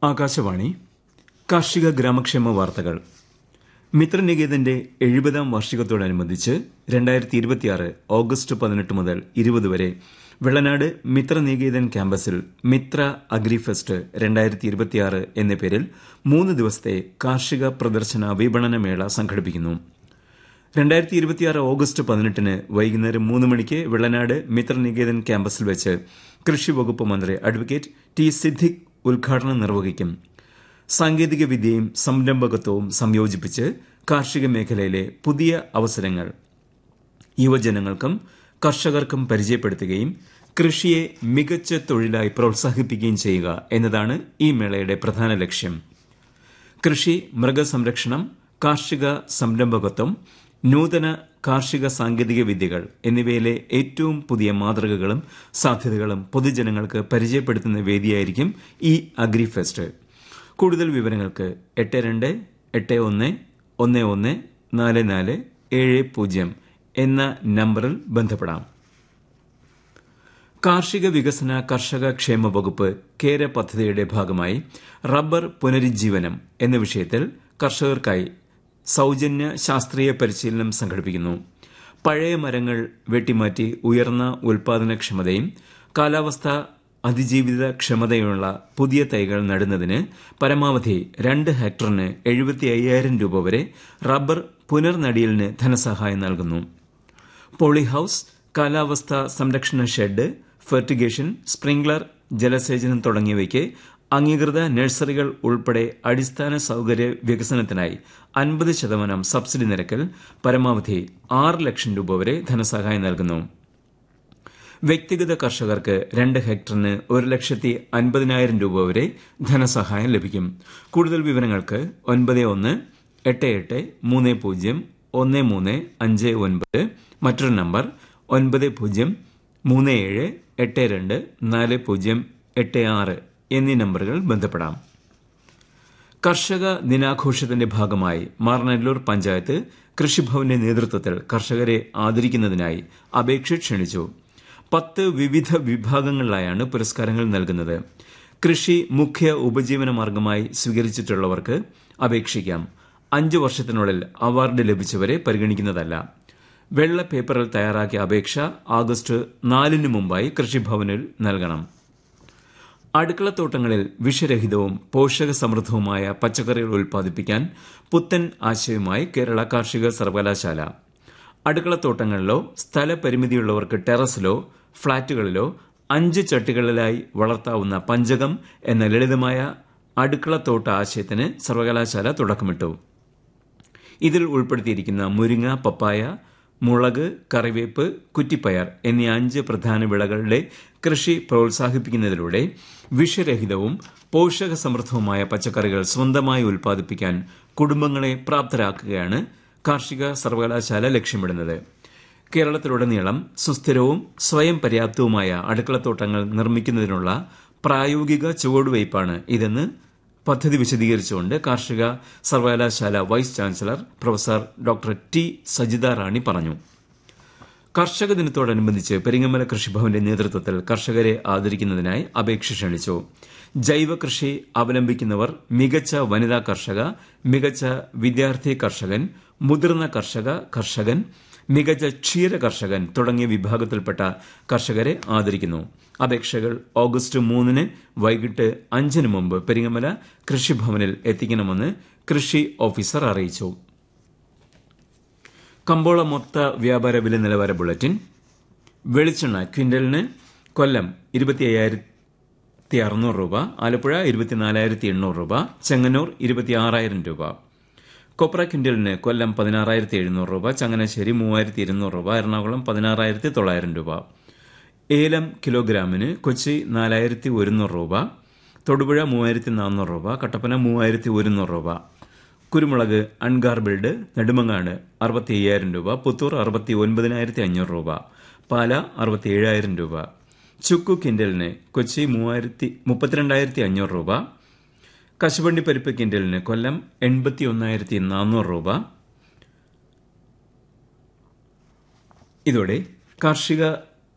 ആകാശവാണി കാർഷിക ഗ്രാമക്ഷേമ വാർത്തകൾ മിത്രനികേതന്റെ എഴുപതാം വാർഷികത്തോടനുബന്ധിച്ച് രണ്ടായിരത്തി ഇരുപത്തിയാറ് ഓഗസ്റ്റ് പതിനെട്ട് മുതൽ ഇരുപത് വരെ വെള്ളനാട് മിത്രനികേതൻ ക്യാമ്പസിൽ മിത്ര അഗ്രിഫെസ്റ്റ് രണ്ടായിരത്തി ഇരുപത്തിയാറ് എന്ന പേരിൽ മൂന്ന് ദിവസത്തെ കാർഷിക പ്രദർശന വിപണന മേള സംഘടിപ്പിക്കുന്നു രണ്ടായിരത്തി ഇരുപത്തിയാറ് ഓഗസ്റ്റ് പതിനെട്ടിന് വൈകുന്നേരം മൂന്ന് മണിക്ക് വെള്ളനാട് മിത്രനികേതൻ ക്യാമ്പസിൽ വെച്ച് കൃഷി വകുപ്പ് മന്ത്രി അഡ്വക്കേറ്റ് ടി സിദ്ദിഖ് ഉദ്ഘാടനം നിർവഹിക്കും സാങ്കേതിക വിദ്യയും സംരംഭകത്വവും സംയോജിപ്പിച്ച് കാർഷിക മേഖലയിലെ പുതിയ അവസരങ്ങൾ യുവജനങ്ങൾക്കും കർഷകർക്കും പരിചയപ്പെടുത്തുകയും കൃഷിയെ മികച്ച തൊഴിലായി പ്രോത്സാഹിപ്പിക്കുകയും ചെയ്യുക എന്നതാണ് ഈ മേളയുടെ പ്രധാന ലക്ഷ്യം കൃഷി മൃഗസംരക്ഷണം കാർഷിക സംരംഭകത്വം നൂതന കാർഷിക സാങ്കേതിക വിദ്യകൾ എന്നിവയിലെ ഏറ്റവും പുതിയ മാതൃകകളും സാധ്യതകളും പൊതുജനങ്ങൾക്ക് പരിചയപ്പെടുത്തുന്ന വേദിയായിരിക്കും ഈ അഗ്രിഫെസ്റ്റ് കൂടുതൽ വിവരങ്ങൾക്ക് എട്ട് രണ്ട് എട്ട് ഒന്ന് ഒന്ന് ഒന്ന് നാല് നാല് ഏഴ് പൂജ്യം എന്ന നമ്പറിൽ ബന്ധപ്പെടാം കാർഷിക വികസന കർഷക ക്ഷേമ വകുപ്പ് കേര പദ്ധതിയുടെ ഭാഗമായി റബ്ബർ പുനരുജ്ജീവനം എന്ന വിഷയത്തിൽ കർഷകർക്കായി സൌജന്യ ശാസ്ത്രീയ പരിശീലനം സംഘടിപ്പിക്കുന്നു പഴയ മരങ്ങൾ വെട്ടിമാറ്റി ഉയർന്ന ഉൽപാദനക്ഷമതയും കാലാവസ്ഥ അതിജീവിത ക്ഷമതയുള്ള പുതിയ തൈകൾ നടുന്നതിന് പരമാവധി രണ്ട് ഹെക്ടറിന് എഴുപത്തി അയ്യായിരം രൂപ വരെ റബ്ബർ പുനർനടിയലിന് ധനസഹായം നൽകുന്നു പോളിഹൌസ് കാലാവസ്ഥ സംരക്ഷണ ഷെഡ് ഫെർട്ടിഗേഷൻ സ്പ്രിംഗ്ലർ ജലസേചനം തുടങ്ങിയവയ്ക്ക് അംഗീകൃത നഴ്സറികൾ ഉൾപ്പെടെ അടിസ്ഥാന സൌകര്യ വികസനത്തിനായി അൻപത് ശതമാനം സബ്സിഡി നിരക്കിൽ പരമാവധി ആറ് ലക്ഷം രൂപ വരെ ധനസഹായം നൽകുന്നു വ്യക്തിഗത കർഷകർക്ക് രണ്ട് ഹെക്ടറിന് ഒരു ലക്ഷത്തി അൻപതിനായിരം രൂപ വരെ ധനസഹായം ലഭിക്കും കൂടുതൽ വിവരങ്ങൾക്ക് ഒൻപത് ഒന്ന് എട്ട് എട്ട് മൂന്ന് പൂജ്യം ഒന്ന് മൂന്ന് അഞ്ച് ഒൻപത് മറ്റൊരു നമ്പർ ഒൻപത് പൂജ്യം മൂന്ന് ഏഴ് എട്ട് രണ്ട് നാല് പൂജ്യം എട്ട് ആറ് എന്നീ നമ്പറുകൾ ബന്ധപ്പെടാം കർഷക ദിനാഘോഷത്തിന്റെ ഭാഗമായി മാറനല്ലൂർ പഞ്ചായത്ത് കൃഷിഭവന്റെ നേതൃത്വത്തിൽ കർഷകരെ ആദരിക്കുന്നതിനായി അപേക്ഷ ക്ഷണിച്ചു പത്ത് വിവിധ വിഭാഗങ്ങളിലായാണ് പുരസ്കാരങ്ങൾ നൽകുന്നത് കൃഷി മുഖ്യ ഉപജീവന മാർഗമായി സ്വീകരിച്ചിട്ടുള്ളവർക്ക് അപേക്ഷിക്കാം അഞ്ചു വർഷത്തിനുള്ളിൽ അവാർഡ് ലഭിച്ചവരെ പരിഗണിക്കുന്നതല്ല വെള്ള പേപ്പറിൽ തയ്യാറാക്കിയ അപേക്ഷ ആഗസ്റ്റ് നാലിന് മുമ്പായി കൃഷിഭവനിൽ നൽകണം അടുക്കളത്തോട്ടങ്ങളിൽ വിഷരഹിതവും പോഷക സമൃദ്ധവുമായ പച്ചക്കറികൾ ഉൽപ്പാദിപ്പിക്കാൻ പുത്തൻ ആശയവുമായി കേരള കാർഷിക സർവകലാശാല അടുക്കളത്തോട്ടങ്ങളിലോ സ്ഥലപരിമിതിയുള്ളവർക്ക് ടെറസിലോ ഫ്ളാറ്റുകളിലോ അഞ്ച് ചട്ടികളിലായി വളർത്താവുന്ന പഞ്ചകം എന്ന ലളിതമായ അടുക്കളത്തോട്ട ആശയത്തിന് സർവകലാശാല തുടക്കമിട്ടു ഇതിൽ ഉൾപ്പെടുത്തിയിരിക്കുന്ന മുരിങ്ങ പപ്പായ മുളക് കറിവേപ്പ് കുറ്റിപ്പയർ എന്നീ അഞ്ച് പ്രധാന വിളകളുടെ കൃഷി പ്രോത്സാഹിപ്പിക്കുന്നതിലൂടെ വിഷരഹിതവും പോഷക സമൃദ്ധവുമായ പച്ചക്കറികൾ സ്വന്തമായി ഉൽപ്പാദിപ്പിക്കാൻ കുടുംബങ്ങളെ പ്രാപ്തരാക്കുകയാണ് കാർഷിക സർവകലാശാല ലക്ഷ്യമിടുന്നത് കേരളത്തിലുടനീളം സുസ്ഥിരവും സ്വയം പര്യാപ്തവുമായ അടുക്കളത്തോട്ടങ്ങൾ നിർമ്മിക്കുന്നതിനുള്ള പ്രായോഗിക ചുവടുവയ്പ്പാണ് ഇതെന്ന് പദ്ധതി വിശദീകരിച്ചുകൊണ്ട് കാർഷിക സർവകലാശാല vice chancellor professor doctor T Sajitha Rani പറഞ്ഞു കർഷക ദിനത്തോടനുബന്ധിച്ച് പെരിങ്ങമല കൃഷിഭവന്റെ നേതൃത്വത്തിൽ കർഷകരെ ആദരിക്കുന്നതിനായി അപേക്ഷ ക്ഷണിച്ചു ജൈവ കൃഷി അവലംബിക്കുന്നവർ മികച്ച വനിതാ കർഷക മികച്ച വിദ്യാർത്ഥി കർഷകൻ മുതിർന്ന കർഷക കർഷകൻ മികച്ച ക്ഷീര കർഷകൻ തുടങ്ങിയ വിഭാഗത്തിൽപ്പെട്ട കർഷകരെ ആദരിക്കുന്നു അപേക്ഷകൾ ഓഗസ്റ്റ് മൂന്നിന് വൈകിട്ട് അഞ്ചിന് മുമ്പ് പെരിങ്ങമല കൃഷിഭവനിൽ എത്തിക്കണമെന്ന് കൃഷി ഓഫീസർ അറിയിച്ചു കമ്പോള മൊത്ത വ്യാപാര വില നിലവാര ബുള്ളറ്റിൻ വെളിച്ചെണ്ണ ക്വിന്റലിന് കൊല്ലം ഇരുപത്തി അയ്യായിരത്തി അറുന്നൂറ് രൂപ ആലപ്പുഴ ഇരുപത്തിനാലായിരത്തി എണ്ണൂറ് രൂപ ചെങ്ങന്നൂർ ഇരുപത്തി ആറായിരം രൂപ കൊപ്ര ക്വിന്റലിന് കൊല്ലം പതിനാറായിരത്തി എഴുന്നൂറ് രൂപ ചങ്ങനാശ്ശേരി മൂവായിരത്തി ഇരുന്നൂറ് രൂപ എറണാകുളം പതിനാറായിരത്തി തൊള്ളായിരം രൂപ ഏലം കിലോഗ്രാമിന് കൊച്ചി നാലായിരത്തി ഒരുന്നൂറ് രൂപ തൊടുപുഴ മൂവായിരത്തി നാനൂറ് രൂപ കട്ടപ്പന മൂവായിരത്തി ഒരുന്നൂറ് രൂപ കുരുമുളക് അൺഗാർബിൾഡ് നെടുമങ്ങാട് അറുപത്തി അയ്യായിരം രൂപ പുത്തൂർ അറുപത്തി ഒൻപതിനായിരത്തി അഞ്ഞൂറ് രൂപ പാല അറുപത്തി ഏഴായിരം രൂപ ചുക്കു കിൻഡലിന് കൊച്ചി മൂവായിരത്തി മുപ്പത്തിരണ്ടായിരത്തി അഞ്ഞൂറ് രൂപ കശുവണ്ടി പരിപ്പ് കിൻഡലിന് കൊല്ലം എൺപത്തി ഒന്നായിരത്തി നാനൂറ് രൂപ ഇതോടെ കാർഷിക